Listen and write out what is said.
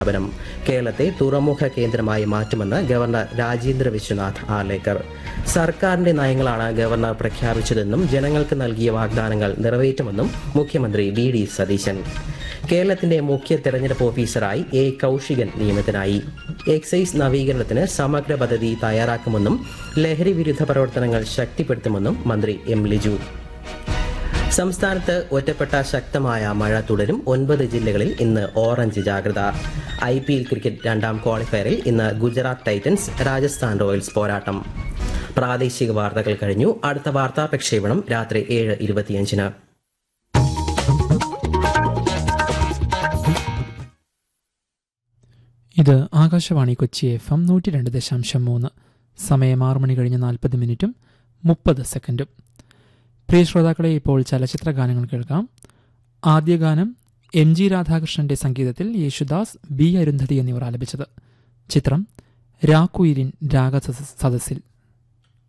സ്ഥാപനം കേരളത്തെ തുറമുഖ കേന്ദ്രമായി മാറ്റുമെന്ന് ഗവർണർ രാജേന്ദ്ര വിശ്വനാഥ് ആലേക്കർ സർക്കാരിന്റെ നയങ്ങളാണ് ഗവർണർ പ്രഖ്യാപിച്ചതെന്നും ജനങ്ങൾക്ക് നൽകിയ വാഗ്ദാനങ്ങൾ നിറവേറ്റുമെന്നും മുഖ്യമന്ത്രി വി ഡി സതീശൻ കേരളത്തിന്റെ മുഖ്യ തെരഞ്ഞെടുപ്പ് ഓഫീസറായി എ കൌശികൻ നിയമിതനായി എക്സൈസ് നവീകരണത്തിന് സമഗ്ര പദ്ധതി തയ്യാറാക്കുമെന്നും ലഹരി വിരുദ്ധ പ്രവർത്തനങ്ങൾ ശക്തിപ്പെടുത്തുമെന്നും മന്ത്രി എം ലിജു സംസ്ഥാനത്ത് ഒറ്റപ്പെട്ട ശക്തമായ മഴ തുടരും ഒൻപത് ജില്ലകളിൽ ഇന്ന് ഓറഞ്ച് ജാഗ്രത ഐ പി എൽ ക്രിക്കറ്റ് രണ്ടാം ക്വാളിഫയറിൽ ഇന്ന് ഗുജറാത്ത് ടൈറ്റൻസ് രാജസ്ഥാൻ റോയൽസ് പോരാട്ടം പ്രാദേശിക വാർത്തകൾ കഴിഞ്ഞു അടുത്ത വാർത്താ പ്രക്ഷേപണം രാത്രി ഏഴ് ഇരുപത്തിയഞ്ചിന് ഇത് ആകാശവാണി കൊച്ചി എഫ് എം നൂറ്റി രണ്ട് ദശാംശം മൂന്ന് സമയം ആറ് മണി കഴിഞ്ഞ് നാൽപ്പത് മിനിറ്റും മുപ്പത് സെക്കൻഡും പ്രിയ ശ്രോതാക്കളെ ഇപ്പോൾ ചലച്ചിത്ര ഗാനങ്ങൾ കേൾക്കാം ആദ്യ ഗാനം എം ജി രാധാകൃഷ്ണന്റെ സംഗീതത്തിൽ യേശുദാസ് ബി അരുന്ധതി എന്നിവർ ആലപിച്ചത് ചിത്രം രാക്കുയിരിൻ രാഗ സദസ്സിൽ